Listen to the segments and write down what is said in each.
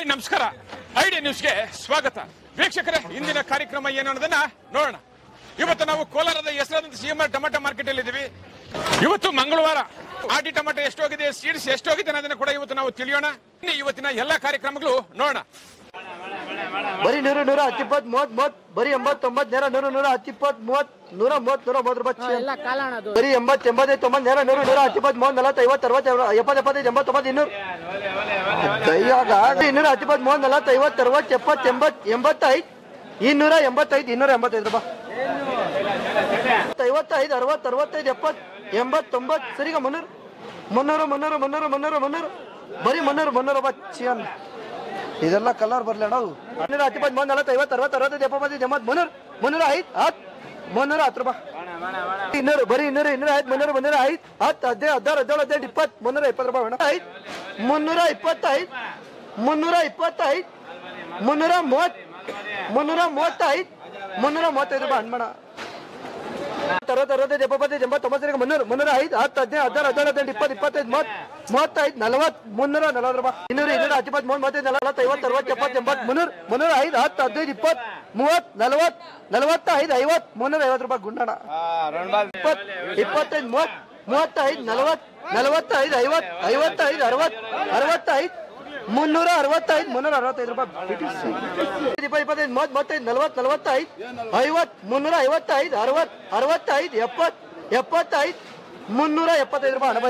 ನಮಸ್ಕಾರ ಐಡಿ ನ್ಯೂಸ್ಗೆ ಸ್ವಾಗತ ವೀಕ್ಷಕರೇ ಇಂದಿನ ಕಾರ್ಯಕ್ರಮ ಏನು ಅನ್ನೋದನ್ನ ನೋಡೋಣ ಇವತ್ತು ನಾವು ಕೋಲಾರದ ಹೆಸರಾದಂತ ಸಿಎಂಆರ್ ಟೊಮೆಟೊ ಮಾರ್ಕೆಟ್ ಅಲ್ಲಿ ಇದೀವಿ ಇವತ್ತು ಮಂಗಳವಾರ ಆಟಿ ಟೊಮೆಟೊ ಎಷ್ಟೋಗಿದೆ ಸೀಡ್ಸ್ ಎಷ್ಟೋಗಿದೆ ಅನ್ನೋದನ್ನ ಕೂಡ ಇವತ್ತು ನಾವು ತಿಳಿಯೋಣ ಇನ್ನು ಇವತ್ತಿನ ಎಲ್ಲಾ ಕಾರ್ಯಕ್ರಮಗಳು ನೋಡೋಣ ಬರೀ ನೂರು ನೂರ ಹತ್ತಿಪ್ಪತ್ ಮೂವತ್ ಮೂವತ್ ಬರೀ ಎಂಬತ್ ತೊಂಬತ್ ನೇರ ನೂರು ನೂರ ಹತ್ತಿಪ್ಪತ್ ಮೂವತ್ ನೂರ ಮೂವತ್ ನೂರ ಮೂವತ್ ರೂಪಾಯಿ ಎಲ್ಲ ಕಾಲಣ ಅದು ಬರೀ ಎಂಬತ್ ಎಂಬತ್ತೈದು ತೊಂಬತ್ ನೇರ ನೂರು ನೂರ ಹತ್ತಿಪ್ಪತ್ ಮೂವತ್ ನಲವತ್ತು ಐವತ್ತು ಅರವತ್ತು ಎಪ್ಪತ್ತು ಎಪ್ಪತ್ತೈದು ಎಂಬತ್ತು ತೊಂಬತ್ತು ಇನ್ನೂರು ಕೈಯಾಗ ಇನ್ನೂರ ಹತ್ತಿಪ್ಪತ್ ಮೂವತ್ ನಲವತ್ತು ಐವತ್ತು ಅರವತ್ತು ಎಪ್ಪತ್ತು ಎಂಬತ್ ಎಂಬತ್ತೈದು ಇನ್ನೂರ ಎಂಬತ್ತೈದು ಇನ್ನೂರ ಎಂಬತ್ತೈದು ರೂಪಾಯಿ ಐವತ್ತೈದು ಅರವತ್ತು ಅರವತ್ತೈದು ಎಪ್ಪತ್ತು ಎಂಬತ್ತು ತೊಂಬತ್ತು ಸರಿಗ ಮುನ್ನೂರು ಮುನ್ನೂರು ಮುನ್ನೂರು ಮುನ್ನೂರು ಮುನ್ನೂರು ಮುನ್ನೂರು ಬರೀ ಮುನ್ನೂರು ಮುನ್ನೂರು ರೂಪಾಯಿ ಚಿಯನ್ ಇದೆಲ್ಲ ಕಲರ್ ಬರ್ಲಿ ನಾವು ಮುನ್ನೂರ ಹತ್ತಿಪ್ಪತ್ತು ಮೂವತ್ತು ನಲವತ್ತು ಐವತ್ತು ಅರವತ್ತು ಅರವತ್ತೈದು ಎಪ್ಪತ್ತೈದು ಎಂಬತ್ತು ಮುನ್ನೂರು ಮುನ್ನೂರ ಐದು ಹತ್ತು ಮುನ್ನೂರ ಹತ್ತು ರೂಪಾಯಿ ಇನ್ನೂರು ಬರೀ ಇನ್ನೂರು ಇನ್ನೂರ ಐದು ಮುನ್ನೂರು ಮುನ್ನೂರ ಐದು ಹತ್ತು ಹದಿನೈದು ಹದಿನಾರು ಹದಿನೇಳು ಹದಿನೆಂಟು ಇಪ್ಪತ್ತು ಮುನ್ನೂರ ಇಪ್ಪತ್ತು ರೂಪಾಯಿ ಮೇಡಮ್ ಐದು ಮುನ್ನೂರ ಇಪ್ಪತ್ತೈದು ಮುನ್ನೂರ ಇಪ್ಪತ್ತೈದು ಮುನ್ನೂರ ಮೂವತ್ತು ಮುನ್ನೂರ ಮೂವತ್ತೈದು ಮುನ್ನೂರ ಮೂವತ್ತೈದು ರೂಪಾಯಿ ಹಣ್ಮಣ ಅರವತ್ತು ಅರವತ್ತೈದು ಎಪ್ಪತ್ತೈದು ಎಂಬತ್ತೊಂಬತ್ತರಿಗೆ ಮುನ್ನೂರು ಮುನ್ನೂರ ಐದು ಹತ್ತು ಹದಿನೈದು ಹದಿನಾರು ಹದಿನೇಳು ಹದಿನೆಂಟು ಇಪ್ಪತ್ತು ಇಪ್ಪತ್ತೈದು ಮೂವತ್ತು ಮೂವತ್ತೈದು ನಲವತ್ತು ಮುನ್ನೂರ ನಲವತ್ತು ರೂಪಾಯಿ ಇನ್ನೂರು ಇನ್ನೂರ ಹತ್ತಿಪ್ಪತ್ತು ಮೂರು ಮೂವತ್ತೈದು ನಲವತ್ತು ಐವತ್ತು ಅರವತ್ತು ಎಪ್ಪತ್ತು ಎಂಬತ್ತು ಮುನ್ನೂರು ಮುನ್ನೂರ ಐದು ಹತ್ತು ಹದಿನೈದು ಇಪ್ಪತ್ತು ಮೂವತ್ತು ನಲವತ್ತು ನಲವತ್ತೈದು ಐವತ್ತು ಮುನ್ನೂರ ಐವತ್ತು ರೂಪಾಯಿ ಗುಂಡಣ ಇಪ್ಪತ್ತು ಇಪ್ಪತ್ತೈದು ಮೂವತ್ತು ಮೂವತ್ತೈದು ನಲವತ್ತು ನಲವತ್ತೈದು ಐವತ್ತು ಐವತ್ತೈದು ಅರವತ್ತು ಅರವತ್ತೈದು ಮುನ್ನೂರ ಅರವತ್ತೈದು ಮುನ್ನೂರ ಅರವತ್ತೈದು ರೂಪಾಯಿ ಇಪ್ಪತ್ತು ಇಪ್ಪತ್ತೈದು ಮೂವತ್ತು ಮೂವತ್ತೈದು ನಲವತ್ತು ನಲವತ್ತೈದು ಐವತ್ತು ಮುನ್ನೂರ ಐವತ್ತೈದು ಅರವತ್ತು ಅರವತ್ತೈದು ಎಪ್ಪತ್ತು ಎಪ್ಪತ್ತೈದು ಮುನ್ನೂರ ಎಪ್ಪತ್ತೈದು ರೂಪಾಯಿ ಹಣ ಬೈ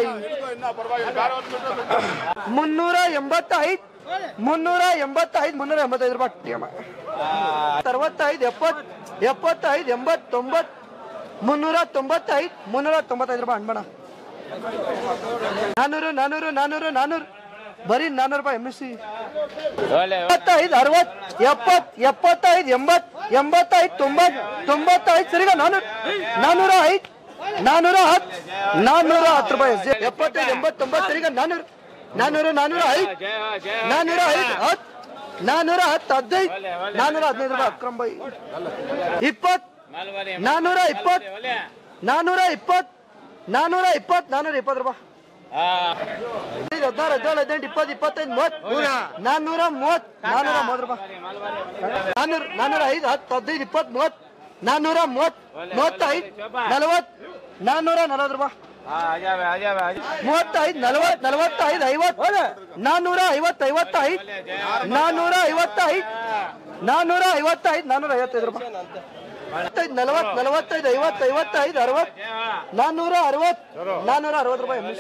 ಮುನ್ನೂರ ಎಂಬತ್ತೈದು ಮುನ್ನೂರ ಎಂಬತ್ತೈದು ಮುನ್ನೂರ ಎಂಬತ್ತೈದು ರೂಪಾಯಿ ಟಿಎಮ ಅರವತ್ತೈದು ಎಪ್ಪತ್ತು ಎಪ್ಪತ್ತೈದು ಎಂಬತ್ತು ತೊಂಬತ್ತು ಮುನ್ನೂರ ತೊಂಬತ್ತೈದು ಮುನ್ನೂರ ತೊಂಬತ್ತೈದು ರೂಪಾಯಿ ಹಣ್ಮಣ ನಾನೂರು ನಾನೂರು ನಾನೂರು ನಾನೂರು ಬರೀ ನಾನೂರು ರೂಪಾಯಿ ಎಮ್ ಎಸ್ ಸಿ ಎಪ್ಪತ್ತೈದು ಅರವತ್ತು ಎಪ್ಪತ್ತು ಎಪ್ಪತ್ತೈದು ಎಂಬತ್ತು ಎಂಬತ್ತೈದು ತೊಂಬತ್ತು ತೊಂಬತ್ತೈದು ಸರಿಗ ನಾನೂರು ನಾನೂರ ಐದು ನಾನೂರ ಹತ್ತು ನಾನೂರ ಹತ್ತು ರೂಪಾಯಿ ಎಸ್ ಎಪ್ಪತ್ತೈದು ಎಂಬತ್ತು ತೊಂಬತ್ತು ಸರಿಗ ನಾನೂರು ನಾನೂರು ನಾನೂರ ಐದು ನಾನೂರ ಐದು ಹತ್ತು ನಾನೂರ ಹತ್ತು ಹದಿನೈದು ನಾನೂರ ಹದಿನೈದು ರೂಪಾಯಿ ಅಕ್ರಮ್ ಬೈ ಇಪ್ಪತ್ತು ನಾನೂರ ಇಪ್ಪತ್ತು ನಾನೂರ ಇಪ್ಪತ್ತು ನಾನೂರ ಇಪ್ಪತ್ತು ನಾನೂರ ಇಪ್ಪತ್ತು ರೂಪಾಯಿ ಐದು, ಹದಿನಾರು ಹದಿನೇಳು ಹದಿನೆಂಟು ಇಪ್ಪತ್ತು ಇಪ್ಪತ್ತೈದು ಮೂವತ್ತು ನಾನ್ನೂರ ಮೂವತ್ತು ನಾನ್ನೂರ ಮೂವತ್ತು ರೂಪಾಯಿ ನಾನ್ನೂರ ನಾನ್ನೂರ ಐದು ಹತ್ತು ಹದಿನೈದು ಇಪ್ಪತ್ತು ಮೂವತ್ತು ನಾನ್ನೂರ ಮೂವತ್ತು ಮೂವತ್ತೈದು ನಲವತ್ತು ನಾನ್ನೂರ ನಲವತ್ತು ರೂಪಾಯಿ ಮೂವತ್ತೈದು ನಲವತ್ತು ನಲವತ್ತೈದು ಐವತ್ತು ನಾನ್ನೂರ ಐವತ್ತು ಐವತ್ತೈದು ನಾನ್ನೂರ ಐವತ್ತೈದು ನಾನ್ನೂರ ಐವತ್ತೈದು ನಾನ್ನೂರ ಐವತ್ತೈದು ರೂಪಾಯಿ ಐವತ್ತೈದು ನಲವತ್ತು ನಲವತ್ತೈದು ಐವತ್ತು ಐವತ್ತೈದು ಅರವತ್ತು ನಾನ್ನೂರ ಅರವತ್ತು ನಾನ್ನೂರ ಅರವತ್ತು ರೂಪಾಯಿ ಎಮ್ ಎಸ್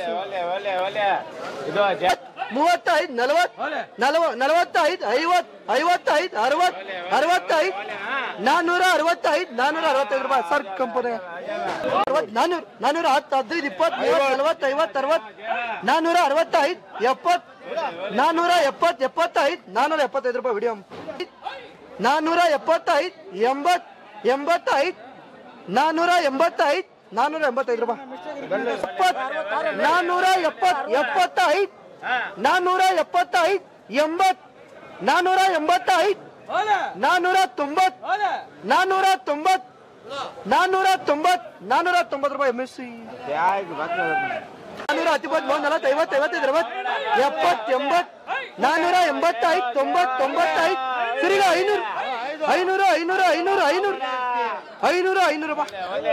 ಮೂವತ್ತೈದು ನಲವತ್ತು ನಲವ ನಲವತ್ತೈದು ಐವತ್ತು ಐವತ್ತೈದು ಅರವತ್ತು ಅರವತ್ತೈದು ನಾನ್ನೂರ ಅರವತ್ತೈದು ನಾನ್ನೂರ ಅರವತ್ತೈದು ರೂಪಾಯಿ ಸರ್ ಕಂಪನಿ ಅರವತ್ತು ನಾನ್ನೂರು ನಾನ್ನೂರ ಹತ್ತು ಹದಿನೈದು ಇಪ್ಪತ್ತು ಮೂವತ್ತು ನಲವತ್ತು ಐವತ್ತು ಅರವತ್ತು ನಾನ್ನೂರ ಅರವತ್ತೈದು ಎಪ್ಪತ್ತು ನಾನ್ನೂರ ಎಪ್ಪತ್ತು ಎಪ್ಪತ್ತೈದು ನಾನ್ನೂರ ಎಪ್ಪತ್ತೈದು ರೂಪಾಯಿ ವಿಡಿಯೋ ನಾನ್ನೂರ ಎಪ್ಪತ್ತೈದು ಎಂಬತ್ತು ಎಂಬತ್ತೈದು ನಾನ್ನೂರ ಎಂಬತ್ತೈದು ನಾನ್ನೂರ ಎಂಬತ್ತೈದು ರೂಪಾಯಿ ಎಪ್ಪತ್ತು ನಾನ್ನೂರ ಎಪ್ಪತ್ತು ಎಪ್ಪತ್ತೈದು ನಾನ್ನೂರ ಎಪ್ಪತ್ತೈದು ಎಂಬತ್ತು ನಾನ್ನೂರ ಎಂಬತ್ತೈದು ನಾನ್ನೂರ ತೊಂಬತ್ತು ನಾನ್ನೂರ ತೊಂಬತ್ತು ನಾನ್ನೂರ ತೊಂಬತ್ತು ನಾನ್ನೂರ ತೊಂಬತ್ತು ರೂಪಾಯಿ ಎಮ್ ಎಸ್ ಸಿ ನಾನ್ನೂರ ಹತ್ತಿಪ್ಪತ್ತು ಮೂವತ್ತು ನಲವತ್ತು ಐವತ್ತು ಐವತ್ತೈದು ಅರವತ್ತು ಎಪ್ಪತ್ತು ಎಂಬತ್ತು ನಾನ್ನೂರ ಎಂಬತ್ತೈದು ತೊಂಬತ್ತು ತೊಂಬತ್ತೈದು ಸರಿಗ ಐನೂರು ಐನೂರು ಐನೂರು ಐನೂರು ಐನೂರು ಐನೂರು ಐನೂರು ರೂಪಾಯಿ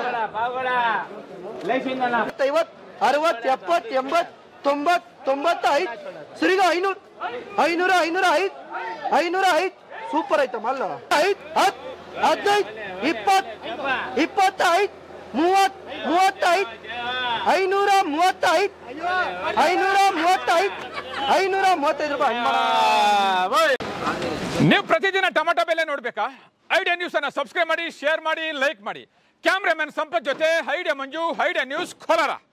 ಐವತ್ತು ಅರವತ್ತು ಎಪ್ಪತ್ತು ಎಂಬತ್ತು ತೊಂಬತ್ತು ತೊಂಬತ್ತೈದು ಸರಿಗ ಐನೂರು ಐನೂರ ಐನೂರ ಐದು ಐನೂರ ಐದು ಸೂಪರ್ ಐತಮ್ಮ ಅಲ್ಲ ಐದು ಹತ್ತು ಹದಿನೈದು ಇಪ್ಪತ್ತು ಇಪ್ಪತ್ತೈದು ಮೂವತ್ತು ಮೂವತ್ತೈದು ಐನೂರ ಮೂವತ್ತೈದು ಐನೂರ ಮೂವತ್ತೈದು ಐನೂರ ಮೂವತ್ತೈದು ರೂಪಾಯಿ ಹಣ್ಮಣ ನೀವು ಪ್ರತಿದಿನ ಟೊಮೆಟೊ ಬೆಲೆ ನೋಡ್ಬೇಕಾ ಐಡಿಯಾ ನ್ಯೂಸ್ ಅನ್ನ ಸಬ್ಸ್ಕ್ರೈಬ್ ಮಾಡಿ ಶೇರ್ ಮಾಡಿ ಲೈಕ್ ಮಾಡಿ ಕ್ಯಾಮ್ರಾಮನ್ ಸಂಪತ್ ಜೊತೆ Idea Manju Idea news Kolar